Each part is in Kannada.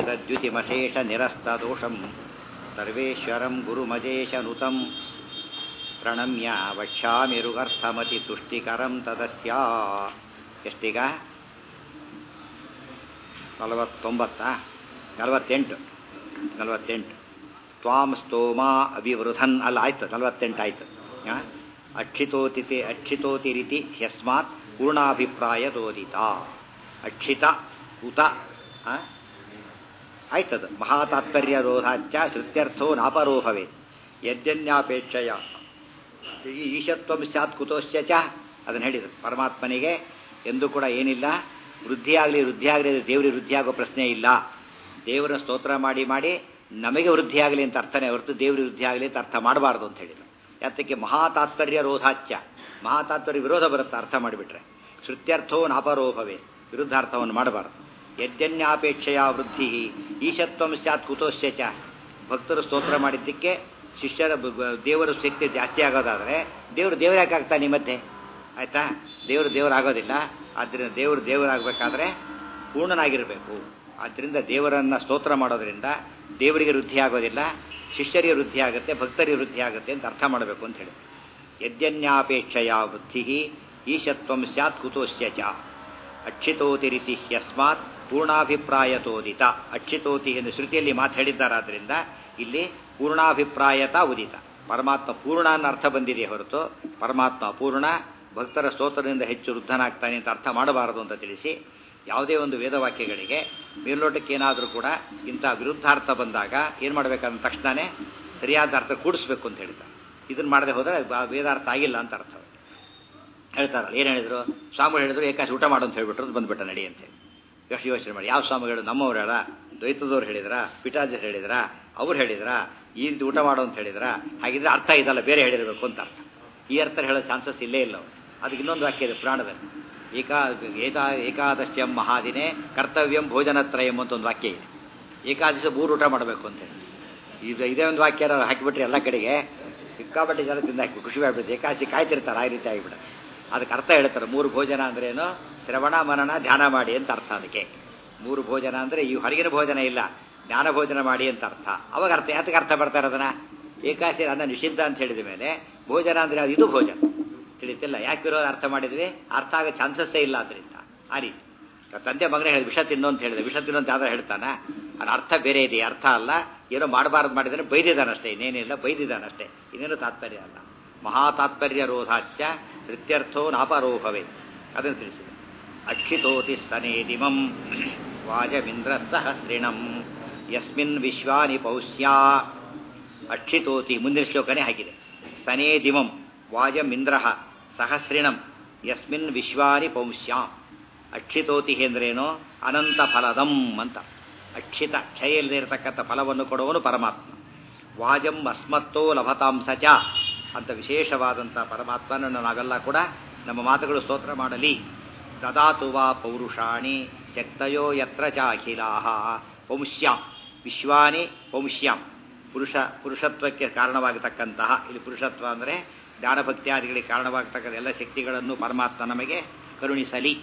ವೇದದ್ಯುತಿಮಶೇಷ ನಿರಸ್ತದೋಷಂ ಸರ್ವೇಶ್ವರಂ ಗುರುಮಜೇಶನುತಂ ಪ್ರಣಮ್ಯ ವಕ್ಷ್ಯಾಮಿರುಗರ್ಥಮತಿ ತುಷ್ಟಿಕರಂ ತದಸ್ಯ ಎಷ್ಟೀಗ ನಲವತ್ತೊಂಬತ್ತಾ ನಲವತ್ತೆಂಟು ನಲವತ್ತೆಂಟು ತ್ವಾಂ ಸ್ತೋಮಾ ಅಭಿವೃಧನ್ ಅಲ್ಲ ಆಯ್ತು ನಲವತ್ತೆಂಟು ಆಯ್ತು ಆ? ಅಕ್ಷಿತೋತಿತೆ ಅಕ್ಷಿತೋತಿರಿತಿ ಯಸ್ಮಾತ್ ಪೂರ್ಣಾಭಿಪ್ರಾಯದೋದಿತ ಅಕ್ಷಿತ ಉತ ಆ? ಆಯ್ತದು ಮಹಾತಾತ್ಪರ್ಯ ರೋಧಾಚ್ಯ ಶ್ರುತ್ಯರ್ಥೋ ನಾಪರೋಹವೇ ಯದ್ಯನ್ಯಾಪೇಕ್ಷೆಯ ಈ ಈಶತ್ವಂ ಸ್ಯಾತ್ ಕುತೋಶ್ಯ ಚ ಅದನ್ನು ಹೇಳಿದರು ಪರಮಾತ್ಮನಿಗೆ ಎಂದೂ ಕೂಡ ಏನಿಲ್ಲ ವೃದ್ಧಿಯಾಗಲಿ ವೃದ್ಧಿಯಾಗಲಿ ದೇವರಿಗೆ ವೃದ್ಧಿಯಾಗೋ ಪ್ರಶ್ನೆ ಇಲ್ಲ ದೇವರ ಸ್ತೋತ್ರ ಮಾಡಿ ಮಾಡಿ ನಮಗೆ ವೃದ್ಧಿಯಾಗಲಿ ಅಂತ ಅರ್ಥನೇ ಹೊರತು ದೇವರಿಗೆ ವೃದ್ಧಿಯಾಗಲಿ ಅಂತ ಅರ್ಥ ಮಾಡಬಾರ್ದು ಅಂತ ಹೇಳಿದರು ಯಾತಕ್ಕೆ ಮಹಾತಾತ್ಪರ್ಯ ರೋಧಾಚ್ಯ ಮಹಾತಾತ್ಪರ್ಯ ವಿರೋಧ ಬರುತ್ತೆ ಅರ್ಥ ಮಾಡಿಬಿಟ್ರೆ ಶ್ರುತ್ಯರ್ಥೋ ನಾಪರೋಭವೇ ವಿರುದ್ಧಾರ್ಥವನ್ನು ಮಾಡಬಾರ್ದು ಯದ್ಯನ್ಯಾಪೇಕ್ಷೆಯ ವೃದ್ಧಿ ಈಶತ್ವಂ ಸ್ಯಾತ್ ಕುತೋಶ್ಯ ಚ ಭಕ್ತರು ಸ್ತೋತ್ರ ಮಾಡಿದ್ದಕ್ಕೆ ಶಿಷ್ಯರ ಬ- ಬ- ದೇವರ ಶಕ್ತಿ ಜಾಸ್ತಿ ಆಗೋದಾದರೆ ದೇವರು ದೇವರಾಗಿ ಆಗ್ತಾನೆ ಮತ್ತೆ ಆಯ್ತಾ ದೇವರು ದೇವರಾಗೋದಿಲ್ಲ ಆದ್ದರಿಂದ ದೇವರು ದೇವರಾಗಬೇಕಾದ್ರೆ ಪೂರ್ಣನಾಗಿರಬೇಕು ಆದ್ದರಿಂದ ದೇವರನ್ನ ಸ್ತೋತ್ರ ಮಾಡೋದ್ರಿಂದ ದೇವರಿಗೆ ವೃದ್ಧಿ ಆಗೋದಿಲ್ಲ ಶಿಷ್ಯರಿಗೆ ವೃದ್ಧಿ ಆಗುತ್ತೆ ಭಕ್ತರಿಗೆ ವೃದ್ಧಿ ಆಗುತ್ತೆ ಅಂತ ಅರ್ಥ ಮಾಡಬೇಕು ಅಂತ ಹೇಳಿ ಯದ್ಯನ್ಯಾಪೇಕ್ಷೆಯ ವೃದ್ಧಿ ಈಶತ್ವಂ ಸ್ಯಾತ್ ಕುತೋಶ್ಯ ಚ ಅಕ್ಷಿತೋತಿರಿತಿ ಯಸ್ಮಾತ್ ಪೂರ್ಣಾಭಿಪ್ರಾಯತೋದಿತ ಅಕ್ಷಿತೋತಿ ಎಂದು ಶ್ರುತಿಯಲ್ಲಿ ಮಾತು ಹೇಳಿದ್ದಾರಾದ್ರಿಂದ ಇಲ್ಲಿ ಪೂರ್ಣಾಭಿಪ್ರಾಯತ ಉದಿತ ಪರಮಾತ್ಮ ಪೂರ್ಣ ಅನ್ನೋ ಅರ್ಥ ಬಂದಿದೆ ಹೊರತು ಪರಮಾತ್ಮ ಅಪೂರ್ಣ ಭಕ್ತರ ಸ್ತೋತ್ರದಿಂದ ಹೆಚ್ಚು ವೃದ್ಧನಾಗ್ತಾನೆ ಅಂತ ಅರ್ಥ ಮಾಡಬಾರದು ಅಂತ ತಿಳಿಸಿ ಯಾವುದೇ ಒಂದು ವೇದವಾಕ್ಯಗಳಿಗೆ ಮೇಲ್ನೋಟಕ್ಕೆ ಏನಾದರೂ ಕೂಡ ಇಂಥ ವಿರುದ್ಧಾರ್ಥ ಬಂದಾಗ ಏನು ಮಾಡಬೇಕಂದ ತಕ್ಷಣನೇ ಸರಿಯಾದ ಅರ್ಥ ಕೂಡಿಸ್ಬೇಕು ಅಂತ ಹೇಳ್ತಾರೆ ಇದನ್ನು ಮಾಡದೆ ಹೋದರೆ ಆ ವೇದಾರ್ಥ ಆಗಿಲ್ಲ ಅಂತ ಅರ್ಥ ಹೇಳ್ತಾರಲ್ಲ ಏನು ಹೇಳಿದ್ರು ಸ್ವಾಮಿಗಳು ಹೇಳಿದ್ರು ಏಕಾಶಿ ಊಟ ಮಾಡು ಅಂತ ಹೇಳ್ಬಿಟ್ರು ಅದು ಬಂದ್ಬಿಟ್ಟ ನಡಿ ಅಂತ ಹೇಳಿ ಯೋಚನೆ ಯೋಚನೆ ಮಾಡಿ ಯಾವ ಸ್ವಾಮಿಗಳು ನಮ್ಮವ್ರು ಹೇಳ ದ್ವೈತದವ್ರು ಹೇಳಿದ್ರ ಪಿಟಾಜರ್ ಹೇಳಿದ್ರ ಅವ್ರು ಹೇಳಿದ್ರ ಈ ರೀತಿ ಊಟ ಮಾಡು ಅಂತ ಹೇಳಿದ್ರ ಹಾಗಿದ್ರೆ ಅರ್ಥ ಇದಲ್ಲ ಬೇರೆ ಹೇಳಿರಬೇಕು ಅಂತ ಅರ್ಥ ಈ ಅರ್ಥ ಹೇಳೋ ಚಾನ್ಸಸ್ ಇಲ್ಲೇ ಇಲ್ಲ ಅವ್ರು. ಅದಕ್ಕೆ ಇನ್ನೊಂದು ವಾಕ್ಯ ಇದೆ ಪುರಾಣದಲ್ಲಿ ಏಕಾ ಏಕಾ ಏಕಾದಶ್ಯಂ ಮಹಾದಿನೇ ಕರ್ತವ್ಯಂ ಭೋಜನತ್ರಯಂ ಅಂತ ಒಂದು ವಾಕ್ಯ ಇದೆ ಏಕಾದಶಿ ಮೂರು ಊಟ ಮಾಡಬೇಕು ಅಂತ ಹೇಳಿ ಇದು ಇದೇ ಒಂದು ವಾಕ್ಯ ಏನಾದ್ರು ಹಾಕಿಬಿಟ್ರೆ ಎಲ್ಲ ಕಡೆಗೆ ಸಿಕ್ಕಾಪಟ್ಟೆ ಜನ ತಿಂದು ಹಾಕಿ ಖುಷಿ ಆಗ್ಬಿಡುತ್ತೆ ಏಕಾದಶಿ ಕಾಯ್ತಿರ್ತಾರೆ ಆ ರೀತಿ ಆಗಿಬಿಡುತ್ತೆ ಅದಕ್ಕೆ ಅರ್ಥ ಹೇಳ್ತಾರೆ ಮೂರು ಭೋಜನ ಅಂದ್ರೇನು ಶ್ರವಣ ಮನನ ಧ್ಯಾನ ಮಾಡಿ ಅಂತ ಅರ್ಥ ಅದಕ್ಕೆ ಮೂರು ಭೋಜನ ಅಂದರೆ ಈ ಹೊರಗಿನ ಭೋಜನ ಇಲ್ಲ ಜ್ಞಾನ ಭೋಜನ ಮಾಡಿ ಅಂತ ಅರ್ಥ ಅವಾಗ ಅರ್ಥ ಯಾತಕ್ಕೆ ಅರ್ಥ ಬರ್ತಾರೆ ಅದನ್ನ ಏಕಾಶಿ ಅನ್ನ ನಿಷಿದ್ಧ ಅಂತ ಹೇಳಿದ ಮೇಲೆ ಭೋಜನ ಅಂದರೆ ಅದು ಇದು ಭೋಜನ ತಿಳಿತಿಲ್ಲ ಯಾಕೆ ವಿರೋಧ ಅರ್ಥ ಮಾಡಿದ್ವಿ ಅರ್ಥ ಆಗೋ ಚಾನ್ಸಸ್ಸೇ ಇಲ್ಲ ಅದರಿಂದ ಆ ರೀತಿ ತಂದೆ ಮಗನೇ ಹೇಳಿದ ವಿಷ ತಿನ್ನು ಅಂತ ಹೇಳಿದೆ ವಿಷ ತಿನ್ನು ಅಂತ ಯಾವ್ದಾರು ಹೇಳ್ತಾನ ಅದ್ರ ಅರ್ಥ ಬೇರೆ ಇದೆ ಅರ್ಥ ಅಲ್ಲ ಏನೋ ಮಾಡಬಾರ್ದು ಮಾಡಿದ್ರೆ ಬೈದಿದ್ದಾನಷ್ಟೇ ಇನ್ನೇನಿಲ್ಲ ಬೈದಿದ್ದಾನಷ್ಟೇ ಇನ್ನೇನು ತಾತ್ಪರ್ಯ ಅಲ್ಲ ಮಹಾ ತಾತ್ಪರ್ಯ ರೋಧಾಚ್ಯ ತೃತ್ಯರ್ಥೋ ನಾಪರೋಹವೇ ಅದನ್ನು ತಿಳಿಸಿದೆ ಅಕ್ಷಿತೋತಿ ಸನೇದಿಮಂ ವಾಜಮಿಂದ್ರ ಸಹಸ್ರಿಣಂ ಯಸ್ಮಿನ್ ವಿಶ್ವಾನಿ ಪೌಷ್ಯಾ ಅಕ್ಷಿತೋತಿ ಮುಂದಿನ ಶ್ಲೋಕನೇ ಹಾಕಿದೆ ಸನೇದಿಮಂ ವಾಜಮಿಂದ್ರ ಸಹಸ್ರಿಣಂ ಯಸ್ಮಿನ್ ವಿಶ್ವಾನಿ ಪೌಷ್ಯಾಂ ಅಕ್ಷಿತೋತಿ ಎಂದ್ರೇನು ಅನಂತ ಫಲದಂ ಅಂತ ಅಕ್ಷಿತ ಕ್ಷಯ ಇಲ್ಲದೆ ಇರತಕ್ಕಂಥ ಫಲವನ್ನು ಕೊಡುವನು ಪರಮಾತ್ಮ ವಾಜಂ ಅಸ್ಮತ್ತೋ ಲಭತಾಂ ಸಚ ಅಂತ ವಿಶೇಷವಾದಂಥ ಪರಮಾತ್ಮನನ್ನು ನಾವೆಲ್ಲ ಕೂಡ ನಮ್ಮ ಮಾತುಗಳು ಸ್ತೋತ್ರ ಮಾಡಲಿ ದದಾತು ವಾ ಪೌರುಷಾಣಿ ಶಕ್ತಯೋ ಯತ್ರ ಚ ಅಖಿಲಾಹ ಪಂಶ್ಯಾಂ ವಿಶ್ವಾನಿ ಪಂಶ್ಯಾಂ ಪುರುಷ ಪುರುಷತ್ವಕ್ಕೆ ಕಾರಣವಾಗತಕ್ಕಂತಹ ಇಲ್ಲಿ ಪುರುಷತ್ವ ಅಂದರೆ ಜ್ಞಾನಭಕ್ತಿಯಾದಿಗಳಿಗೆ ಕಾರಣವಾಗತಕ್ಕಂಥ ಎಲ್ಲ ಶಕ್ತಿಗಳನ್ನು ಪರಮಾತ್ಮ ನಮಗೆ ಕರುಣಿಸಲಿ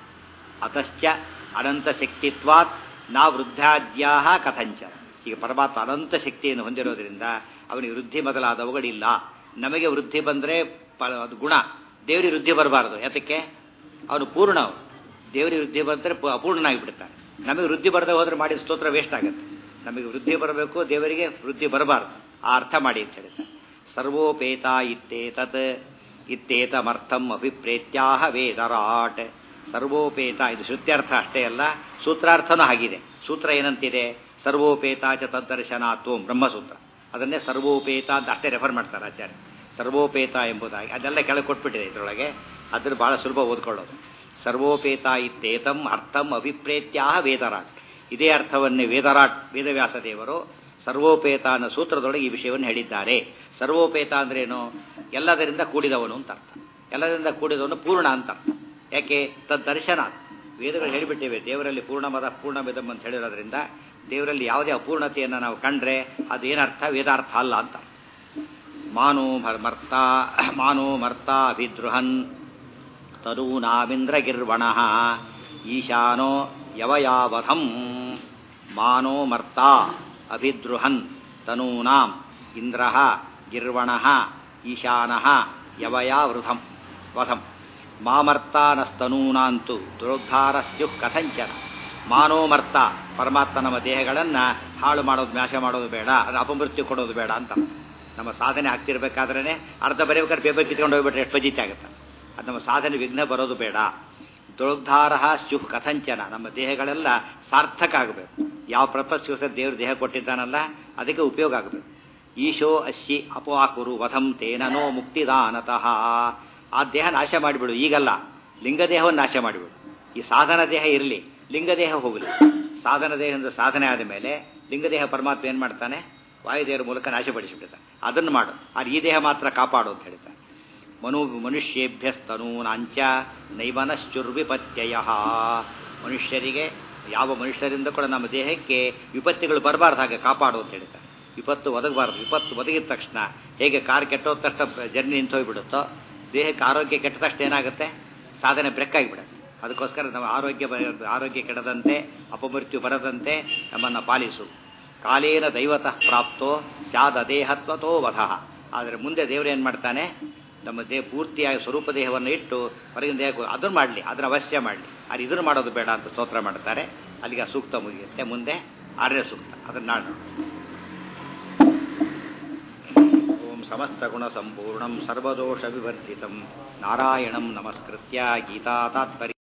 ಅತಶ್ಚ ಅನಂತ ಶಕ್ತಿತ್ವಾತ್ ನಾ ವೃದ್ಧಾದ್ಯಾ ಕಥಂಚ ಈಗ ಪರಮಾತ್ಮ ಅನಂತ ಶಕ್ತಿಯನ್ನು ಹೊಂದಿರೋದ್ರಿಂದ ಅವನಿಗೆ ವೃದ್ಧಿ ಮೊದಲಾದವುಗಳಿಲ್ಲ ನಮಗೆ ವೃದ್ಧಿ ಬಂದರೆ ಅದು ಗುಣ ದೇವರಿಗೆ ವೃದ್ಧಿ ಬರಬಾರದು ಯಾತಕ್ಕೆ ಅವನು ಪೂರ್ಣ ಅವನು. ದೇವರಿಗೆ ವೃದ್ಧಿ ಬಂದರೆ ಪು- ಅಪೂರ್ಣನಾಗಿ ಬಿಡ್ತಾನೆ ನಮಗೆ ವೃದ್ಧಿ ಬರದೆ ಹೋದ್ರೆ ಮಾಡಿದ ಸ್ತೋತ್ರ ವೇಸ್ಟ್ ಆಗುತ್ತೆ ನಮಗೆ ವೃದ್ಧಿ ಬರಬೇಕು ದೇವರಿಗೆ ವೃದ್ಧಿ ಬರಬಾರದು ಆ ಅರ್ಥ ಮಾಡಿ ಅಂತ ಹೇಳ್ತಾರೆ ಸರ್ವೋಪೇತ ಇತ್ತೇತತ್ ಇತ್ತೇತಮರ್ಥಂ ಅಭಿಪ್ರೇತ್ಯಾಹ ವೇದರಾಟ್ ಸರ್ವೋಪೇತ ಇದು ಶ್ರುತ್ಯರ್ಥ ಅಷ್ಟೇ ಅಲ್ಲ ಸೂತ್ರಾರ್ಥನೂ ಆಗಿದೆ ಸೂತ್ರ ಏನಂತಿದೆ ಸರ್ವೋಪೇತ ಚ ತದ್ದರ್ಶನಾತ್ವಂ ಬ್ರಹ್ಮಸೂತ್ರ ಅದನ್ನೇ ಸರ್ವೋಪೇತ ಅಂತ ಅಷ್ಟೇ ರೆಫರ್ ಮಾಡ್ತಾರೆ ಆಚಾರ್ಯ ಸರ್ವೋಪೇತ ಎಂಬುದಾಗಿ ಅದೆಲ್ಲ ಕೆಳಗೆ ಕೊಟ್ಬಿಟ್ಟಿದೆ ಇದರೊಳಗೆ ಅದ್ರ ಬಹಳ ಸುಲಭ ಓದ್ಕೊಳ್ಳೋದು ಸರ್ವೋಪೇತ ಇತ್ತೇತಂ ಅರ್ಥಂ ಅಭಿಪ್ರೇತ್ಯಾಹ ವೇದರಾಟ್ ಇದೇ ಅರ್ಥವನ್ನೇ ವೇದರಾಟ್ ವೇದವ್ಯಾಸ ದೇವರು ಸರ್ವೋಪೇತ ಅನ್ನೋ ಸೂತ್ರದೊಳಗೆ ಈ ವಿಷಯವನ್ನು ಹೇಳಿದ್ದಾರೆ ಸರ್ವೋಪೇತ ಅಂದ್ರೇನು ಎಲ್ಲದರಿಂದ ಕೂಡಿದವನು ಅಂತ ಅರ್ಥ ಎಲ್ಲದರಿಂದ ಕೂಡಿದವನು ಪೂರ್ಣ ಅಂತ ಅರ್ಥ ಯಾಕೆ ತದ್ದರ್ಶನ ವೇದಗಳು ಹೇಳಿಬಿಟ್ಟಿವೆ ದೇವರಲ್ಲಿ ಪೂರ್ಣಮದ ಪೂರ್ಣಮಿದಂ ಅಂತ ಹೇಳಿರೋದ್ರಿಂದ ದೇವರಲ್ಲಿ ಯಾವುದೇ ಅಪೂರ್ಣತೆಯನ್ನು ನಾವು ಕಂಡ್ರೆ ಅದೇನರ್ಥ ವೇದಾರ್ಥ ಅಲ್ಲ ಅಂತ ಮಾನೋ ಮರ್ತ ಮಾನೋ ಮರ್ತ ಅಭಿದ್ರುಹನ್ ತರೂನಾಮಿಂದ್ರಗಿರ್ವಣ ಈಶಾನೋ ಯವಯಾವಧಂ ಮಾನೋ ಮರ್ತಾ ಅಭಿದ್ರುಹನ್ ತನೂನಾಂ ಇಂದ್ರ ಗಿರ್ವಣ ಈಶಾನ ಯವಯಾ ವೃಥಂ ವಧಂ ಮಾಮರ್ತಾನಸ್ತನೂನಾಂತು ದುರೋದ್ಧಾರ ಸ್ಯು ಕಥಂಚನ ಮಾನೋಮರ್ತ ಪರಮಾತ್ಮ ನಮ್ಮ ದೇಹಗಳನ್ನು ಹಾಳು ಮಾಡೋದು ನಾಶ ಮಾಡೋದು ಬೇಡ ಅದು ಅಪಮೃತ್ಯು ಕೊಡೋದು ಬೇಡ ಅಂತ ನಮ್ಮ ಸಾಧನೆ ಆಗ್ತಿರ್ಬೇಕಾದ್ರೇ ಅರ್ಧ ಬರೀಬೇಕಾದ್ರೆ ಪೇಪರ್ ಕಿತ್ಕೊಂಡು ಹೋಗ್ಬಿಟ್ರೆ ಎಷ್ಟು ಫಜಿತಿ ಆಗುತ್ತೆ ಅದು ನಮ್ಮ ಸಾಧನೆ ವಿಘ್ನ ಬರೋದು ಬೇಡ ದುರ್ಧಾರ ಸ್ಯುಹ್ ಕಥಂಚನ ನಮ್ಮ ದೇಹಗಳೆಲ್ಲ ಸಾರ್ಥಕ ಆಗಬೇಕು ಯಾವ ಪ್ರಪಸ್ಗೋಸ್ಕರ ದೇವರು ದೇಹ ಕೊಟ್ಟಿದ್ದಾನಲ್ಲ ಅದಕ್ಕೆ ಉಪಯೋಗ ಆಗಬೇಕು ಈಶೋ ಅಶ್ಯಿ ಅಪವಾಕುರು ವಧಂ ತೇನನೋ ಮುಕ್ತಿದಾನತಃ ಆ ದೇಹ ನಾಶ ಮಾಡಿಬಿಡು ಈಗಲ್ಲ ಲಿಂಗದೇಹವನ್ನು ನಾಶ ಮಾಡಿಬಿಡು ಈ ಸಾಧನ ದೇಹ ಇರಲಿ ಲಿಂಗದೇಹ ಹೋಗಲಿ ಸಾಧನ ದೇಹದಿಂದ ಸಾಧನೆ ಆದ ಮೇಲೆ ಲಿಂಗದೇಹ ಪರಮಾತ್ಮ ಏನು ಮಾಡ್ತಾನೆ ವಾಯುದೇವರ ಮೂಲಕ ನಾಶಪಡಿಸಿಬಿಡ್ತಾನೆ ಅದನ್ನು ಮಾಡು ಆದ್ರೆ ಈ ದೇಹ ಮಾತ್ರ ಕಾಪಾಡು ಅಂತ ಹೇಳ್ತಾನೆ ಮನು ಮನುಷ್ಯೇಭ್ಯಸ್ತನೂನಾಂಚ ನೈವನಶ್ಚುರ್ವಿಪತ್ಯಯ ಮನುಷ್ಯರಿಗೆ ಯಾವ ಮನುಷ್ಯರಿಂದ ಕೂಡ ನಮ್ಮ ದೇಹಕ್ಕೆ ವಿಪತ್ತಿಗಳು ಬರಬಾರ್ದು ಹಾಗೆ ಕಾಪಾಡು ಅಂತ ಹೇಳ್ತಾರೆ ವಿಪತ್ತು ಒದಗಬಾರ್ದು ವಿಪತ್ತು ಒದಗಿದ ತಕ್ಷಣ ಹೇಗೆ ಕಾರ್ ಕೆಟ್ಟೋದ ತಕ್ಷಣ ಜರ್ನಿ ನಿಂತೋಗ್ಬಿಡುತ್ತೋ ದೇಹಕ್ಕೆ ಆರೋಗ್ಯ ಕೆಟ್ಟ ತಕ್ಷಣ ಏನಾಗುತ್ತೆ ಸಾಧನೆ ಬ್ರೆಕ್ ಆಗಿಬಿಡುತ್ತೆ ಅದಕ್ಕೋಸ್ಕರ ನಮ್ಮ ಆರೋಗ್ಯ ಬ- ಆರೋಗ್ಯ ಕೆಡದಂತೆ ಅಪಮೃತ್ಯು ಬರದಂತೆ ನಮ್ಮನ್ನು ಪಾಲಿಸು ಕಾಲೇನ ದೈವತಃ ಪ್ರಾಪ್ತೋ ಸ್ಯಾದ ದೇಹತ್ವತೋ ವಧಃ ಆದರೆ ಮುಂದೆ ದೇವರು ಏನು ಮಾಡ್ತಾನೆ ನಮ್ಮ ದೇಹ ಪೂರ್ತಿಯಾಗಿ ಸ್ವರೂಪ ದೇಹವನ್ನು ಇಟ್ಟು ಹೊರಗಿನ ದೇಹಕ್ಕೆ ಅದನ್ನು ಮಾಡಲಿ ಅದನ್ನು ಅವಶ್ಯ ಮಾಡಲಿ ಆದರೆ ಇದನ್ನು ಮಾಡೋದು ಬೇಡ ಅಂತ ಸ್ತೋತ್ರ ಮಾಡ್ತಾರೆ ಅಲ್ಲಿಗೆ ಆ ಸೂಕ್ತ ಮುಗಿಯುತ್ತೆ ಮುಂದೆ ಆರ್ಯ ಸೂಕ್ತ ಅದನ್ನು ನಾಡು ಓಂ ಸಮಸ್ತ ಗುಣ ಸಂಪೂರ್ಣಂ ಸರ್ವದೋಷ ವಿವರ್ಜಿತಂ ನಾರಾಯಣಂ ನಮಸ್ಕೃತ್ಯ ಗೀತಾ ತಾತ್ಪರ್ಯ